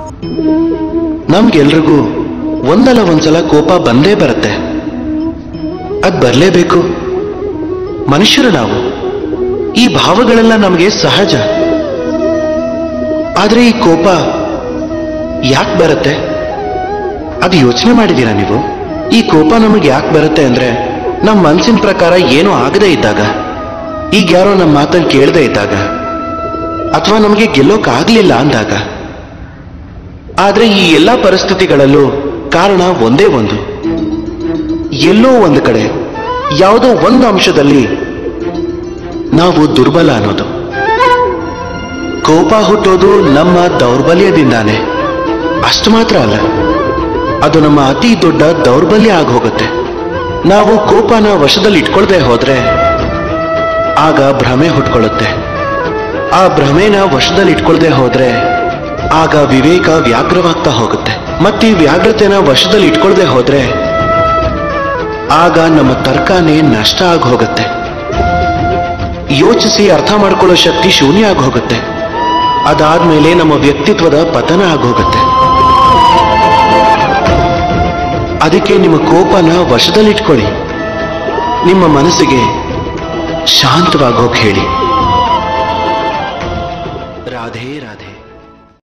ನಮ್ಗೆಲ್ರಿಗೂ ಒಂದಲ್ಲ ಒಂದ್ಸಲ ಕೋಪ ಬಂದೇ ಬರುತ್ತೆ ಅದ್ ಬರ್ಲೇಬೇಕು ಮನುಷ್ಯರು ನಾವು ಈ ಭಾವಗಳೆಲ್ಲ ನಮಗೆ ಸಹಜ ಆದ್ರೆ ಈ ಕೋಪ ಯಾಕೆ ಬರುತ್ತೆ ಅದು ಯೋಚನೆ ಮಾಡಿದೀರಾ ನೀವು ಈ ಕೋಪ ನಮಗೆ ಯಾಕೆ ಬರುತ್ತೆ ಅಂದ್ರೆ ನಮ್ಮ ಮನಸ್ಸಿನ ಪ್ರಕಾರ ಏನೂ ಆಗದೇ ಇದ್ದಾಗ ಈಗ ಯಾರೋ ನಮ್ಮ ಮಾತನ್ನು ಕೇಳದೇ ಇದ್ದಾಗ ಅಥವಾ ನಮಗೆ ಗೆಲ್ಲೋಕ್ ಆಗ್ಲಿಲ್ಲ ಅಂದಾಗ ಆದ್ರೆ ಈ ಎಲ್ಲ ಪರಿಸ್ಥಿತಿಗಳಲ್ಲೂ ಕಾರಣ ಒಂದೇ ಒಂದು ಎಲ್ಲೋ ಒಂದು ಕಡೆ ಯಾವುದೋ ಒಂದು ಅಂಶದಲ್ಲಿ ನಾವು ದುರ್ಬಲ ಅನ್ನೋದು ಕೋಪ ಹುಟ್ಟೋದು ನಮ್ಮ ದೌರ್ಬಲ್ಯದಿಂದಾನೆ ಅಷ್ಟು ಮಾತ್ರ ಅಲ್ಲ ಅದು ನಮ್ಮ ಅತಿ ದೊಡ್ಡ ದೌರ್ಬಲ್ಯ ಆಗಿ ಹೋಗುತ್ತೆ ನಾವು ಕೋಪನ ವಶದಲ್ಲಿ ಇಟ್ಕೊಳ್ದೆ ಹೋದ್ರೆ ಆಗ ಭ್ರಮೆ ಹುಟ್ಕೊಳ್ಳುತ್ತೆ ಆ ಭ್ರಮೆನ ವಶದಲ್ಲಿ ಇಟ್ಕೊಳ್ದೆ ಹೋದ್ರೆ ಆಗ ವಿವೇಕ ವ್ಯಾಗ್ರವಾಗ್ತಾ ಹೋಗುತ್ತೆ ಮತ್ತೆ ಈ ವ್ಯಾಗ್ರತೆನ ವಶದಲ್ಲಿ ಇಟ್ಕೊಳ್ದೆ ಹೋದ್ರೆ ಆಗ ನಮ್ಮ ತರ್ಕನೇ ನಷ್ಟ ಆಗಿ ಹೋಗುತ್ತೆ ಯೋಚಿಸಿ ಅರ್ಥ ಮಾಡ್ಕೊಳ್ಳೋ ಶಕ್ತಿ ಶೂನ್ಯ ಆಗಿ ಹೋಗುತ್ತೆ ಅದಾದ್ಮೇಲೆ ನಮ್ಮ ವ್ಯಕ್ತಿತ್ವದ ಪತನ ಆಗೋಗುತ್ತೆ ಅದಕ್ಕೆ ನಿಮ್ಮ ಕೋಪನ ವಶದಲ್ಲಿಟ್ಕೊಳ್ಳಿ ನಿಮ್ಮ ಮನಸ್ಸಿಗೆ ಶಾಂತವಾಗೋಕ್ ಹೇಳಿ ರಾಧೆ